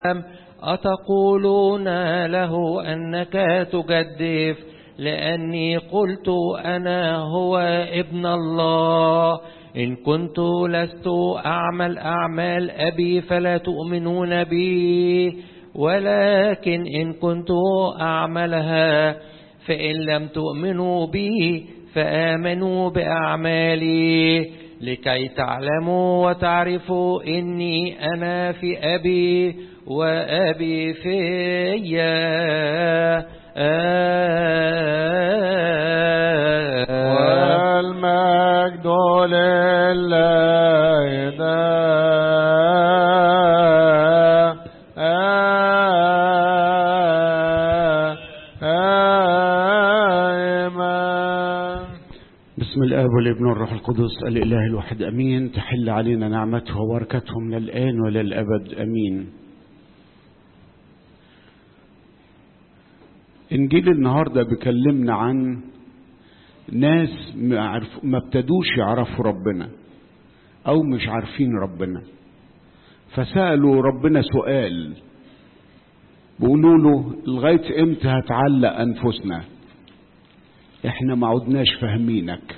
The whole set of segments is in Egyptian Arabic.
أتقولون له أنك تجدف لأني قلت أنا هو ابن الله إن كنت لست أعمل أعمال أبي فلا تؤمنون بي ولكن إن كنت أعملها فإن لم تؤمنوا بي فآمنوا بأعمالي لكي تعلموا وتعرفوا إني أنا في أبي وأبي فيا والمجد لله دائما بسم الآب والابن والروح القدس الإله الواحد أمين تحل علينا نعمته وبركته من الآن وللأبد أمين إنجيل النهاردة بيكلمنا عن ناس ما, عرف ما ابتدوش يعرفوا ربنا أو مش عارفين ربنا فسألوا ربنا سؤال بيقولوا له لغاية امتى هتعلق أنفسنا احنا ما عدناش فاهمينك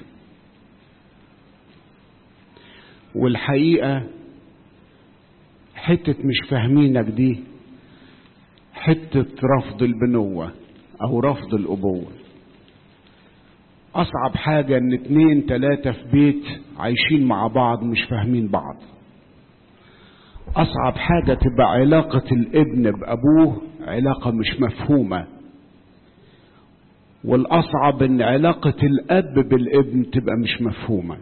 والحقيقة حتة مش فاهمينك دي حتة رفض البنوة أو رفض الأبوة أصعب حاجة إن اتنين تلاتة في بيت عايشين مع بعض مش فاهمين بعض أصعب حاجة تبقى علاقة الابن بأبوه علاقة مش مفهومة والأصعب إن علاقة الأب بالابن تبقى مش مفهومة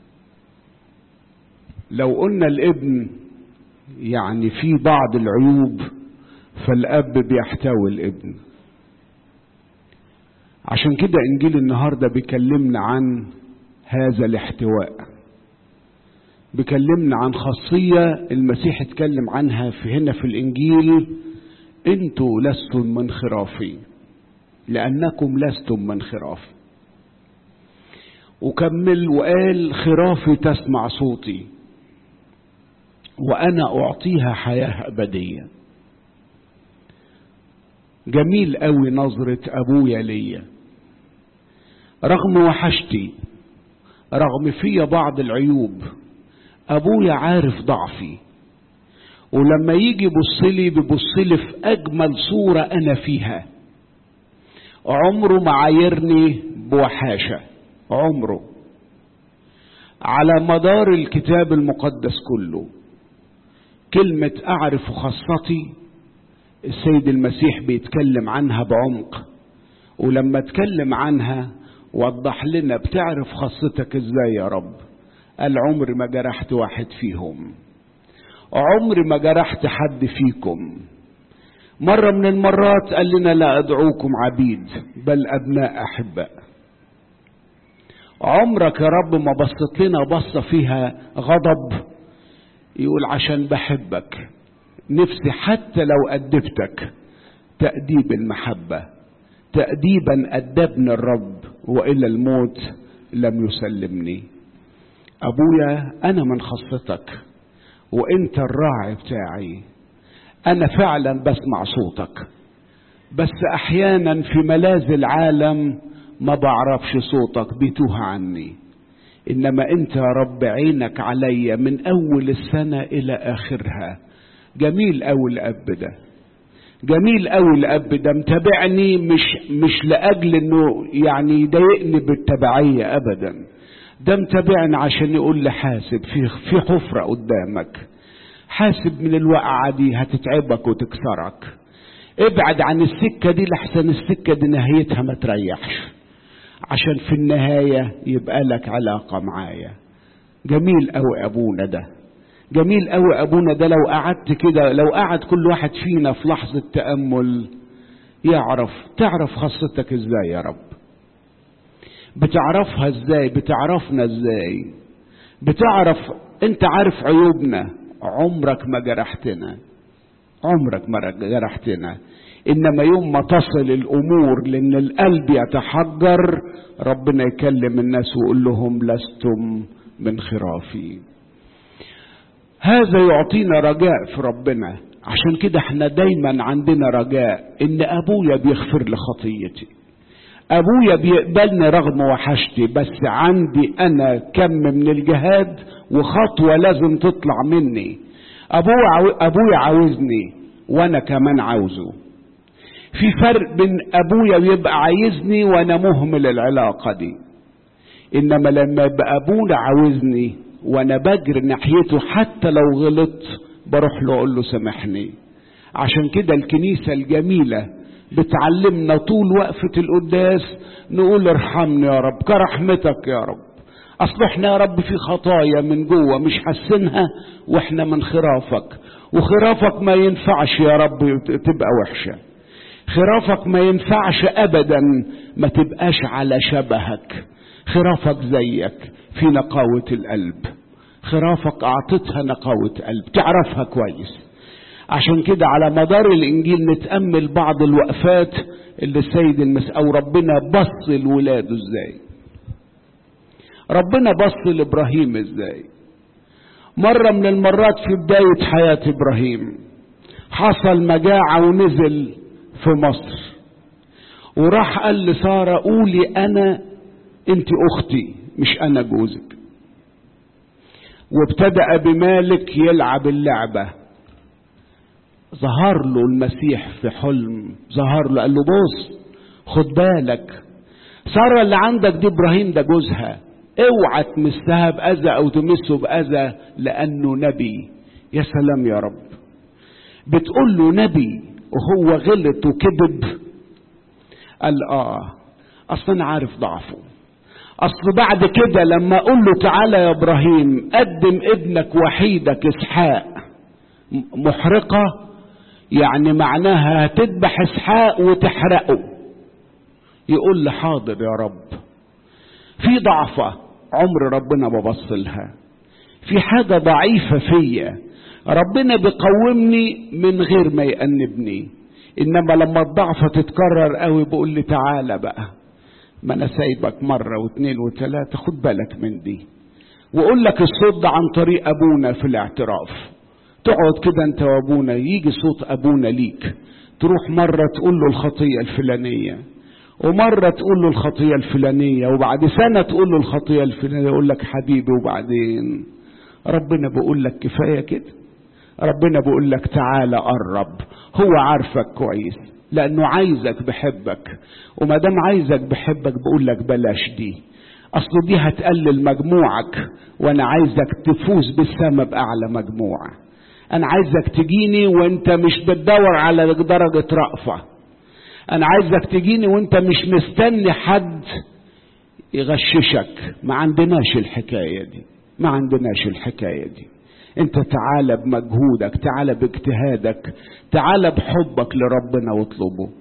لو قلنا الابن يعني في بعض العيوب فالأب بيحتوي الابن عشان كده إنجيل النهاردة بيكلمنا عن هذا الاحتواء بيكلمنا عن خاصية المسيح اتكلم عنها في هنا في الإنجيل انتوا لستم من خرافي لأنكم لستم من خرافي وكمل وقال خرافي تسمع صوتي وأنا أعطيها حياة أبدية جميل قوي نظرة أبويا ليا رغم وحشتي رغم فيا بعض العيوب أبويا عارف ضعفي ولما يجي يبصلي بيبصلي في أجمل صورة أنا فيها عمره ما عايرني بوحاشة عمره على مدار الكتاب المقدس كله كلمة أعرف خاصتي السيد المسيح بيتكلم عنها بعمق ولما اتكلم عنها وضح لنا بتعرف خاصتك ازاي يا رب قال عمري ما جرحت واحد فيهم عمري ما جرحت حد فيكم مرة من المرات قال لنا لا أدعوكم عبيد بل أبناء أحباء عمرك يا رب ما بصت لنا بصة فيها غضب يقول عشان بحبك نفسي حتى لو أدبتك تأديب المحبة تأديبا أدبني الرب وإلى الموت لم يسلمني أبويا أنا من خاصتك وأنت الراعي بتاعي أنا فعلا بسمع صوتك بس أحيانا في ملاذ العالم ما بعرفش صوتك بيتوه عني إنما أنت يا رب عينك عليا من أول السنة إلى آخرها جميل أوي الأب ده جميل أوي الأب ده متابعني مش مش لأجل إنه يعني يضايقني بالتبعية أبدا ده متابعني عشان يقول لي حاسب في في حفرة قدامك حاسب من الوقعة دي هتتعبك وتكسرك ابعد عن السكة دي لحسن السكة دي نهايتها ما تريحش عشان في النهاية يبقى لك علاقة معايا جميل أوي أبونا ده جميل أوي أبونا ده لو قعدت كده لو قعد كل واحد فينا في لحظة تأمل يعرف تعرف خاصتك ازاي يا رب بتعرفها ازاي بتعرفنا ازاي بتعرف انت عارف عيوبنا عمرك ما جرحتنا عمرك ما جرحتنا انما يوم ما تصل الامور لان القلب يتحجر ربنا يكلم الناس ويقول لهم لستم من خرافي هذا يعطينا رجاء في ربنا عشان كده احنا دايما عندنا رجاء ان ابويا بيغفر لي خطيتي ابويا بيقبلني رغم وحشتي بس عندي انا كم من الجهاد وخطوه لازم تطلع مني ابويا عاو... ابويا عاوزني وانا كمان عاوزه في فرق بين ابويا بيبقى عايزني وانا مهمل العلاقه دي انما لما يبقى ابونا عاوزني وانا بجري ناحيته حتى لو غلطت بروح له اقول له سامحني عشان كده الكنيسه الجميله بتعلمنا طول وقفه القداس نقول ارحمني يا رب كرحمتك يا رب اصل احنا يا رب في خطايا من جوه مش حاسينها واحنا من خرافك وخرافك ما ينفعش يا رب تبقى وحشه خرافك ما ينفعش ابدا ما تبقاش على شبهك خرافك زيك في نقاوة القلب خرافك أعطتها نقاوة قلب تعرفها كويس عشان كده على مدار الإنجيل نتأمل بعض الوقفات اللي السيد المس أو ربنا بص لولاده إزاي ربنا بص لإبراهيم إزاي مرة من المرات في بداية حياة إبراهيم حصل مجاعة ونزل في مصر وراح قال لسارة قولي أنا أنت أختي مش أنا جوزك وابتدأ بمالك يلعب اللعبة ظهر له المسيح في حلم ظهر له قال له بص خد بالك سارة اللي عندك دي إبراهيم ده جوزها اوعى تمسها بأذى أو تمسه بأذى لأنه نبي يا سلام يا رب بتقول له نبي وهو غلط وكذب قال اه اصل انا عارف ضعفه اصل بعد كده لما اقول له تعالى يا ابراهيم قدم ابنك وحيدك اسحاق محرقه يعني معناها هتذبح اسحاق وتحرقه يقول لي حاضر يا رب في ضعفه عمر ربنا ما بص لها في حاجه ضعيفه فيا ربنا بيقومني من غير ما يأنبني انما لما الضعفه تتكرر قوي بقول لي تعالى بقى ما انا سايبك مره واثنين وثلاثه خد بالك من دي واقول لك الصوت ده عن طريق ابونا في الاعتراف تقعد كده انت وابونا يجي صوت ابونا ليك تروح مره تقول له الخطيه الفلانيه ومرة تقول له الخطية الفلانية وبعد سنة تقول له الخطية الفلانية يقول لك حبيبي وبعدين ربنا بيقول لك كفاية كده ربنا بيقول لك تعالى قرب هو عارفك كويس لانه عايزك بحبك وما دام عايزك بحبك بقول لك بلاش دي اصل دي هتقلل مجموعك وانا عايزك تفوز بالسما باعلى مجموعه انا عايزك تجيني وانت مش بتدور على درجه رأفة انا عايزك تجيني وانت مش مستني حد يغششك ما عندناش الحكايه دي ما عندناش الحكايه دي انت تعالى بمجهودك تعالى باجتهادك تعالى بحبك لربنا واطلبه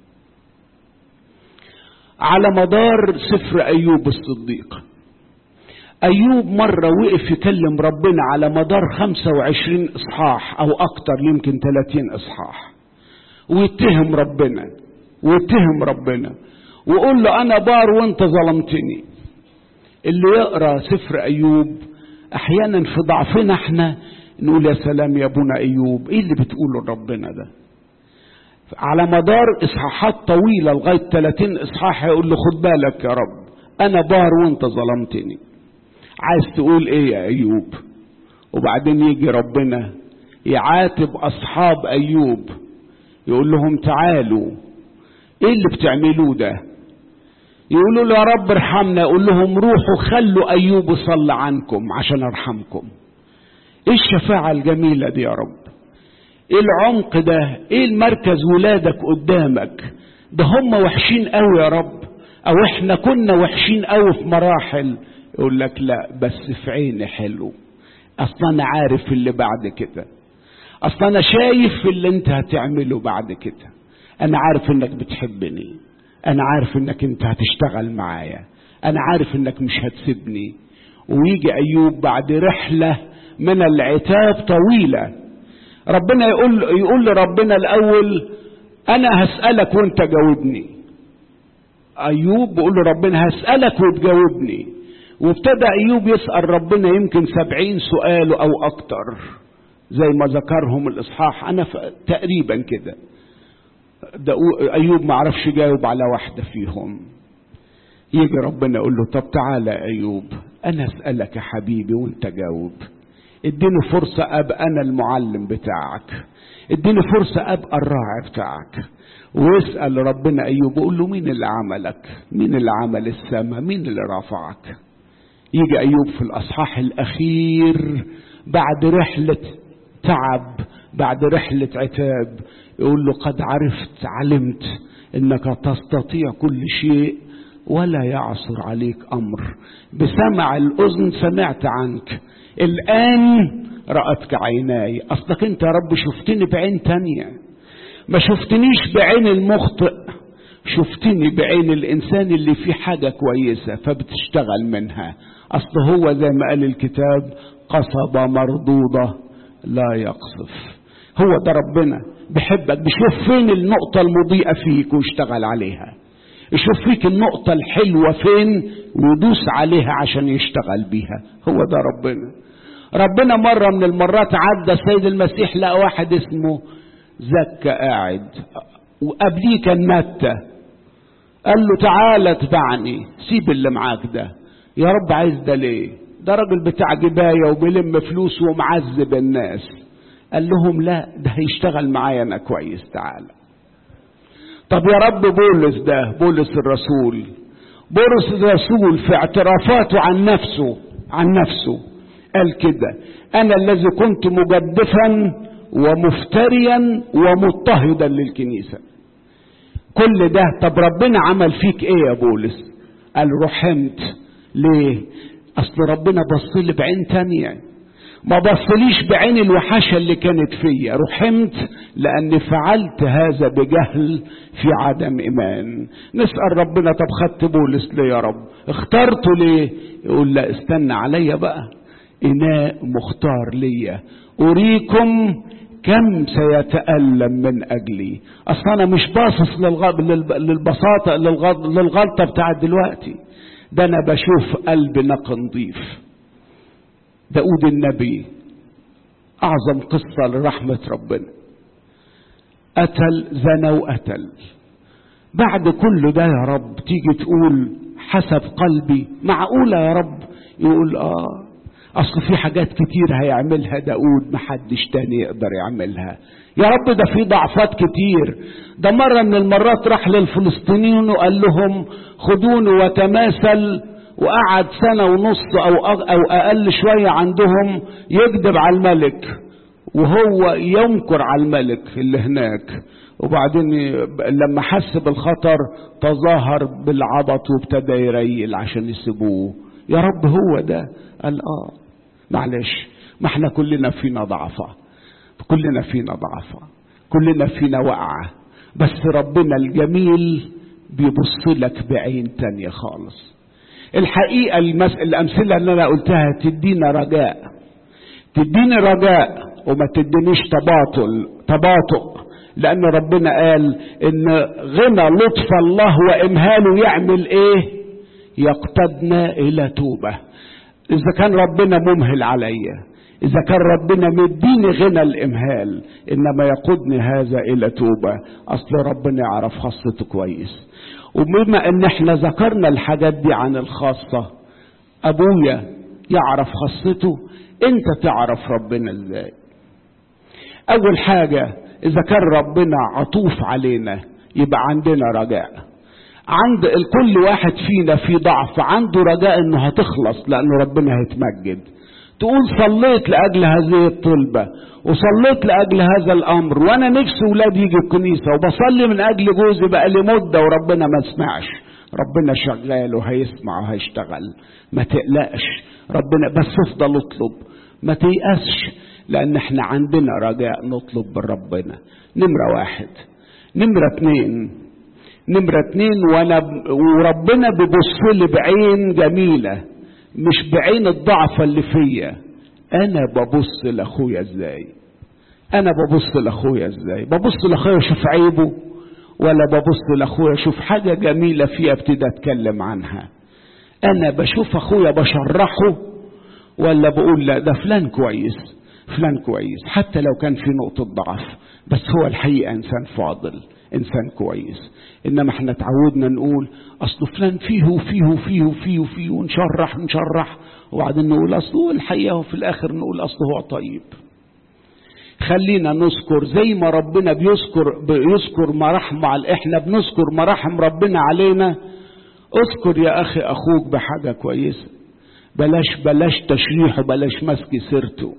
على مدار سفر ايوب الصديق ايوب مرة وقف يكلم ربنا على مدار 25 اصحاح او اكتر يمكن 30 اصحاح ويتهم ربنا ويتهم ربنا ويقول له انا بار وانت ظلمتني اللي يقرا سفر ايوب احيانا في ضعفنا احنا نقول يا سلام يا ابونا ايوب ايه اللي بتقوله لربنا ده على مدار اصحاحات طويله لغايه 30 اصحاح يقول له خد بالك يا رب انا بار وانت ظلمتني عايز تقول ايه يا ايوب وبعدين يجي ربنا يعاتب اصحاب ايوب يقول لهم تعالوا ايه اللي بتعملوه ده يقولوا له يا رب ارحمنا يقول لهم روحوا خلوا ايوب يصلي عنكم عشان ارحمكم ايه الشفاعة الجميلة دي يا رب ايه العمق ده ايه المركز ولادك قدامك ده هم وحشين قوي يا رب او احنا كنا وحشين قوي في مراحل يقول لك لا بس في عيني حلو اصلا انا عارف اللي بعد كده اصلا انا شايف اللي انت هتعمله بعد كده انا عارف انك بتحبني انا عارف انك انت هتشتغل معايا انا عارف انك مش هتسيبني ويجي ايوب بعد رحله من العتاب طويله ربنا يقول يقول لربنا الاول انا هسالك وانت جاوبني ايوب بيقول له ربنا هسالك وتجاوبني وابتدى ايوب يسال ربنا يمكن سبعين سؤال او اكتر زي ما ذكرهم الإصحاح أنا ف... تقريبا كده أيوب ما عرفش جاوب على واحدة فيهم يجي ربنا يقول له طب تعالى أيوب أنا أسألك يا حبيبي وأنت جاوب اديني فرصة أبقى أنا المعلم بتاعك اديني فرصة أبقى الراعي بتاعك ويسأل ربنا أيوب يقول له مين اللي عملك مين اللي عمل السماء مين اللي رفعك يجي أيوب في الأصحاح الأخير بعد رحلة تعب بعد رحلة عتاب يقول له قد عرفت علمت انك تستطيع كل شيء ولا يعصر عليك امر بسمع الاذن سمعت عنك الان رأتك عيناي اصلك انت يا رب شفتني بعين تانية ما شفتنيش بعين المخطئ شفتني بعين الانسان اللي فيه حاجة كويسة فبتشتغل منها اصل هو زي ما قال الكتاب قصبة مردودة لا يقصف هو ده ربنا بيحبك بيشوف فين النقطة المضيئة فيك ويشتغل عليها يشوف فيك النقطة الحلوة فين ويدوس عليها عشان يشتغل بيها هو ده ربنا ربنا مرة من المرات عدى السيد المسيح لقى واحد اسمه زكا قاعد وقبليه كان متى قال له تعالى اتبعني سيب اللي معاك ده يا رب عايز ده ليه ده راجل بتاع جباية وبيلم فلوس ومعذب الناس قال لهم لا ده هيشتغل معايا انا كويس تعالى طب يا رب بولس ده بولس الرسول بولس الرسول في اعترافاته عن نفسه عن نفسه قال كده انا الذي كنت مجدفا ومفتريا ومضطهدا للكنيسة كل ده طب ربنا عمل فيك ايه يا بولس قال رحمت ليه اصل ربنا بص لي بعين تانية ما بصليش بعين الوحشة اللي كانت فيا رحمت لأني فعلت هذا بجهل في عدم إيمان نسأل ربنا طب خدت بولس ليه يا رب اخترته ليه يقول لا استنى عليا بقى إناء مختار ليا أريكم كم سيتألم من أجلي أصلا أنا مش باصص للغ... للبساطة للغ... للغلطة بتاعت دلوقتي ده أنا بشوف قلب نقي نضيف داود النبي أعظم قصة لرحمة ربنا قتل زنى وقتل بعد كل ده يا رب تيجي تقول حسب قلبي معقولة يا رب يقول آه أصل في حاجات كتير هيعملها داود محدش تاني يقدر يعملها يا رب ده في ضعفات كتير ده مرة من المرات راح للفلسطينيين وقال لهم خدوني وتماثل وقعد سنة ونص أو أو أقل شوية عندهم يكذب على الملك وهو ينكر على الملك اللي هناك وبعدين لما حس بالخطر تظاهر بالعبط وابتدى يريل عشان يسيبوه يا رب هو ده قال اه معلش ما احنا كلنا فينا ضعفة كلنا فينا ضعفة كلنا فينا وقعة بس ربنا الجميل بيبص لك بعين تانية خالص الحقيقة المس... الأمثلة اللي أنا قلتها تدينا رجاء تديني رجاء وما تدينيش تباطل تباطؤ لأن ربنا قال إن غنى لطف الله وإمهاله يعمل إيه؟ يقتدنا إلى توبة إذا كان ربنا ممهل عليا إذا كان ربنا مديني غنى الإمهال إنما يقودني هذا إلى توبة أصل ربنا يعرف خاصته كويس وبما ان احنا ذكرنا الحاجات دي عن الخاصة ابويا يعرف خاصته انت تعرف ربنا ازاي اول حاجة اذا كان ربنا عطوف علينا يبقى عندنا رجاء عند الكل واحد فينا في ضعف عنده رجاء انه هتخلص لان ربنا هيتمجد تقول صليت لاجل هذه الطلبه وصليت لاجل هذا الامر وانا نفسي ولادي يجي الكنيسه وبصلي من اجل جوزي بقى لي مده وربنا ما سمعش ربنا شغال وهيسمع وهيشتغل ما تقلقش ربنا بس افضل اطلب ما تيأسش لان احنا عندنا رجاء نطلب من ربنا نمرة واحد نمرة اتنين نمرة اتنين وانا وربنا بيبص لي بعين جميلة مش بعين الضعف اللي فيا انا ببص لاخويا ازاي انا ببص لاخويا ازاي ببص لاخويا اشوف عيبه ولا ببص لاخويا اشوف حاجه جميله فيها ابتدي اتكلم عنها انا بشوف اخويا بشرحه ولا بقول لا ده فلان كويس فلان كويس حتى لو كان في نقطة ضعف بس هو الحقيقة إنسان فاضل إنسان كويس إنما احنا تعودنا نقول أصل فلان فيه وفيه وفيه وفيه وفيه ونشرح ونشرح وبعدين نقول أصله الحقيقة وفي الآخر نقول أصله هو طيب خلينا نذكر زي ما ربنا بيذكر بيذكر مراحمه على احنا بنذكر مراحم ربنا علينا اذكر يا اخي اخوك بحاجه كويسه بلاش بلاش تشريح وبلاش مسك سيرته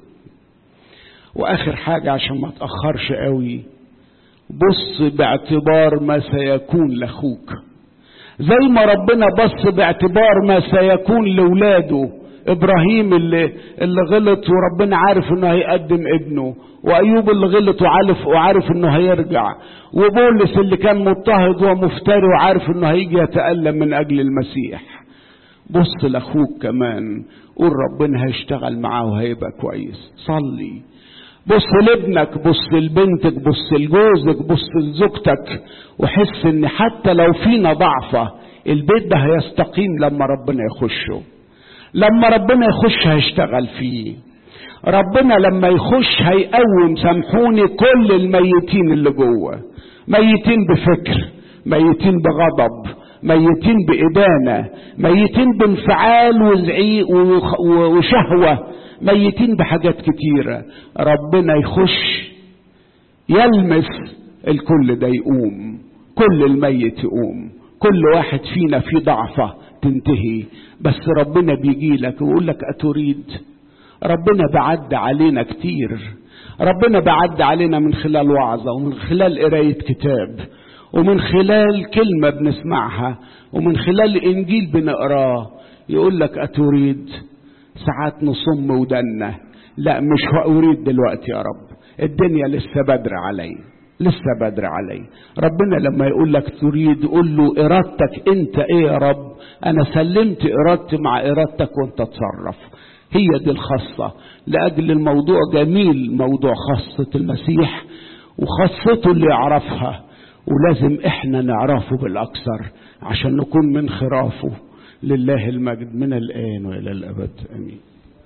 واخر حاجه عشان ما تاخرش قوي بص باعتبار ما سيكون لاخوك زي ما ربنا بص باعتبار ما سيكون لاولاده ابراهيم اللي اللي غلط وربنا عارف انه هيقدم ابنه وايوب اللي غلط وعارف وعارف انه هيرجع وبولس اللي كان مضطهد ومفتري وعارف انه هيجي يتالم من اجل المسيح بص لاخوك كمان قول ربنا هيشتغل معاه وهيبقى كويس صلي بص لابنك بص لبنتك بص لجوزك بص لزوجتك وحس ان حتى لو فينا ضعفة البيت ده هيستقيم لما ربنا يخشه لما ربنا يخش هيشتغل فيه ربنا لما يخش هيقوم سامحوني كل الميتين اللي جوه ميتين بفكر ميتين بغضب ميتين بإدانة ميتين بانفعال وزعيق وشهوة ميتين بحاجات كتيرة ربنا يخش يلمس الكل ده يقوم كل الميت يقوم كل واحد فينا في ضعفة تنتهي بس ربنا بيجي لك ويقول لك أتريد ربنا بعد علينا كتير ربنا بعد علينا من خلال وعظة ومن خلال قراية كتاب ومن خلال كلمة بنسمعها ومن خلال إنجيل بنقراه يقول لك أتريد ساعات نصم ودنا لا مش أريد دلوقتي يا رب الدنيا لسه بدر علي لسه بدر علي ربنا لما يقول لك تريد قول له إرادتك أنت إيه يا رب أنا سلمت إرادتي مع إرادتك وأنت تصرف هي دي الخاصة لأجل الموضوع جميل موضوع خاصة المسيح وخاصته اللي يعرفها ولازم احنا نعرفه بالأكثر عشان نكون من خرافه لله المجد من الآن وإلى الأبد أمين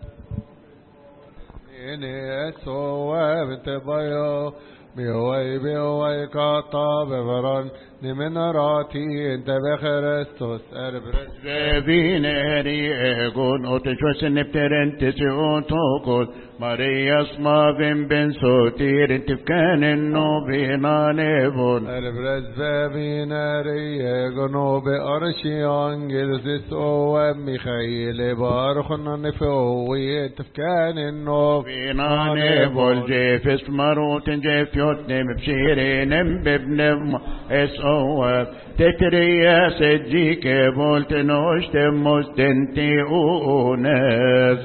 بهوي بهوي كاتا بفران لمناراتي انت بخرستوس اربرس Vineri egon otechos nepterentes otokos Marias mavim ben sotir tifkanen no binanevon اربرس بابيناري اغنو بارشي انجل زيس او ميخايل بارخنا نفوي تفكان النوب binanevol jefes maroten jefjotnem bshirenem bebnem es oab تتريا سجيك بولت نوشت مستنتي أونف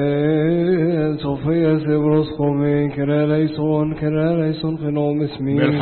Sofia Sibros Komi, Kereleison, Kereleison, Genom Ismi.